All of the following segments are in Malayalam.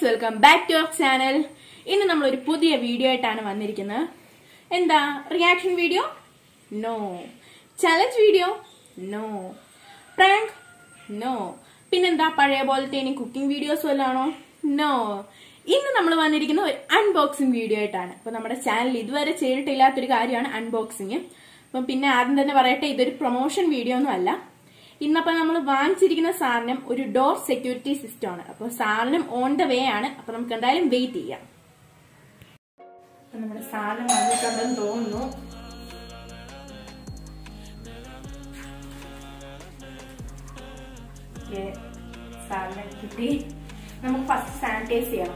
guys welcome back to our channel ഇന്ന് നമ്മൾ ഒരു പുതിയ വീഡിയോ ആയിട്ടാണ് വന്നിരിക്കുന്നത് എന്താ reaction video no challenge video no prank no പിന്നെന്താ പഴയ പോലത്തെ ഇനി കുക്കിംഗ് വീഡിയോസ് വല്ലതാണോ നോ ഇന്ന് നമ്മൾ വന്നിരിക്കുന്ന ഒരു അൺബോക്സിംഗ് വീഡിയോ ആയിട്ടാണ് അപ്പൊ നമ്മുടെ ചാനൽ ഇതുവരെ ചെയ്തിട്ടില്ലാത്തൊരു കാര്യമാണ് അൺബോക്സിങ് അപ്പം പിന്നെ ആദ്യം തന്നെ പറയട്ടെ ഇതൊരു പ്രൊമോഷൻ വീഡിയോ ഒന്നും അല്ല ഇന്നപ്പോ നമ്മൾ വാങ്ങിച്ചിരിക്കുന്ന സാധനം ഒരു ഡോർ സെക്യൂരിറ്റി സിസ്റ്റം ആണ് അപ്പൊ സാധനം ഓൺ ദ വേ ആണ് അപ്പൊ നമുക്ക് എന്തായാലും വെയിറ്റ് ചെയ്യാം അപ്പൊ നമ്മുടെ സാധനം വന്നിട്ടുണ്ടെന്ന് തോന്നുന്നു Okay, സാധനം കിട്ടി നമുക്ക് ഫസ്റ്റ് സാനിറ്റൈസ് ചെയ്യണം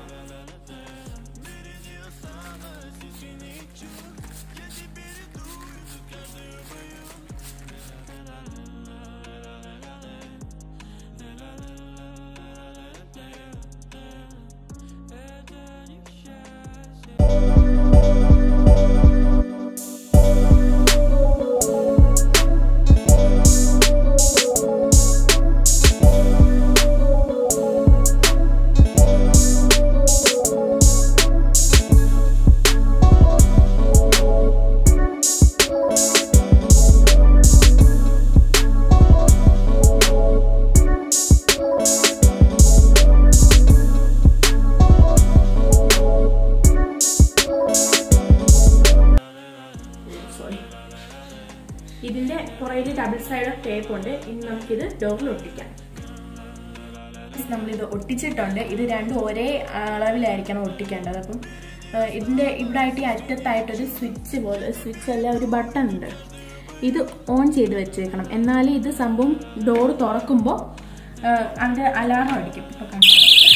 സോറി ഇതിന്റെ പുറകിൽ ഡബിൾ സൈഡ് ഓഫ് ടേപ്പ് ഉണ്ട് ഇനി നമുക്കിത് ഡോറിൽ ഒട്ടിക്കാം നമ്മളിത് ഒട്ടിച്ചിട്ടുണ്ട് ഇത് രണ്ടും ഒരേ അളവിലായിരിക്കണം ഒട്ടിക്കേണ്ടത് അപ്പം ആ, ഇതിന്റെ ഇവിടെ ആയിട്ട് ഈ അറ്റത്തായിട്ടൊരു സ്വിച്ച് പോലെ സ്വിച്ച് അല്ല ഒരു ബട്ടൺ ഉണ്ട് ഇത് ഓൺ ചെയ്ത് വെച്ചേക്കണം എന്നാലേ ഇത് സംഭവം ഡോർ തുറക്കുമ്പോൾ അതിന്റെ അലാറം അടിക്കും ഇപ്പൊ കണ്ടോ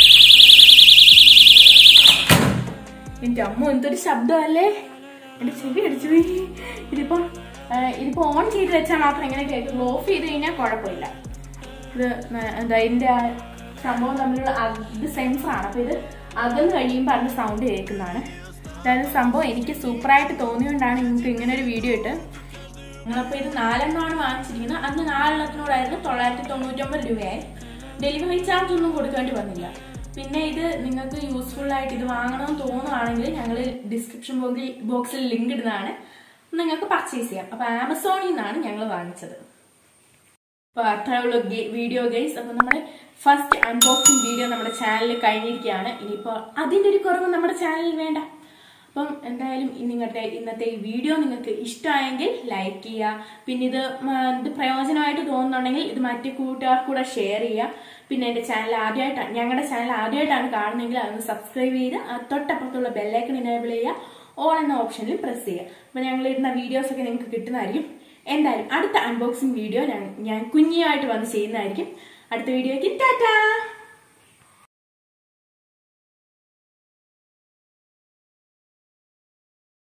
എന്റെ അമ്മ എന്തൊരു ശബ്ദമല്ലേ എന്റെ ചെവി അടിച്ചു പോയി ഇതിപ്പോ ആ, ഇതിപ്പോ ഓൺ ചെയ്ത് വെച്ചാൽ മാത്രം എങ്ങനെ കേൾക്കും ഓഫ് ചെയ്ത് കഴിഞ്ഞാൽ കുഴപ്പമില്ല ഇത് ന- എന്താ ഇതിന്റെ ആ സംഭവം തമ്മിലുള്ള അക- ഇത് സെൻസർ ആണ് അപ്പൊ ഇത് അകന്ന് കഴിയുമ്പോൾ അതിന്റെ സൗണ്ട് കേൾക്കുന്നതാണ് അതായത് സംഭവം എനിക്ക് സൂപ്പറായിട്ട് തോന്നിയോണ്ടാണ് നിങ്ങൾക്ക് ഇങ്ങനെ ഒരു വീഡിയോ ഇട്ട് നിങ്ങളപ്പോ ഇത് നാലെണ്ണമാണ് വാങ്ങിച്ചിരിക്കുന്നത് അന്ന് നാലെണ്ണത്തിനോടായിരുന്നു തൊള്ളായിരത്തി തൊണ്ണൂറ്റൊമ്പത് രൂപയായി ഡെലിവറി ചാർജ് ഒന്നും കൊടുക്കേണ്ടി വന്നില്ല പിന്നെ ഇത് നിങ്ങൾക്ക് യൂസ്ഫുൾ ആയിട്ട് ഇത് വാങ്ങണമെന്ന് തോന്നുവാണെങ്കിൽ ഞങ്ങൾ ഡിസ്ക്രിപ്ഷൻ ബോക്സിൽ ബോക്സിൽ ലിങ്ക് ഇടുന്നതാണ് നിങ്ങൾക്ക് പർച്ചേസ് ചെയ്യാം അപ്പൊ ആമസോണിൽ നിന്നാണ് ഞങ്ങൾ വാങ്ങിച്ചത് അപ്പൊ അത്രയുള്ള വീഡിയോ ഗൈസ് അപ്പൊ നമ്മുടെ ഫസ്റ്റ് അൺബോക്സിംഗ് വീഡിയോ നമ്മുടെ ചാനലിൽ കഴിഞ്ഞിരിക്കുകയാണ് ഇനിയിപ്പോ അതിന്റെ ഒരു കുറവ് നമ്മുടെ ചാനലിൽ വേണ്ട അപ്പം എന്തായാലും ഈ നിങ്ങളുടെ ഇന്നത്തെ ഈ വീഡിയോ നിങ്ങൾക്ക് ഇഷ്ടമായെങ്കിൽ ലൈക്ക് ചെയ്യുക പിന്നെ ഇത് മ, ഇത് പ്രയോജനമായിട്ട് തോന്നുന്നുണ്ടെങ്കിൽ ഇത് മറ്റു കൂട്ടുകാർക്ക് കൂടെ ഷെയർ ചെയ്യുക പിന്നെ എന്റെ ചാനൽ ആദ്യമായിട്ടാണ് ഞങ്ങളുടെ ചാനൽ ആദ്യമായിട്ടാണ് കാണുന്നതെങ്കിൽ അതൊന്ന് സബ്സ്ക്രൈബ് ചെയ്ത് ആ തൊട്ടപ്പുറത്തുള്ള ബെല്ലൈക്കൺ എനേബിൾ ചെയ്യുക ഓൾ എന്ന ഓപ്ഷനിൽ പ്രസ് ചെയ്യുക അപ്പൊ ഞങ്ങൾ ഇടുന്ന വീഡിയോസ് ഒക്കെ നിങ്ങൾക്ക് കിട്ടുന്നതായിരിക്കും എന്തായാലും അടുത്ത അൺബോക്സിംഗ് വീഡിയോ ഞാൻ ഞാൻ കുഞ്ഞിയായിട്ട് വന്ന് ചെയ്യുന്നതായിരിക്കും അടുത്ത വീഡിയോയ്ക്ക് ടാറ്റാ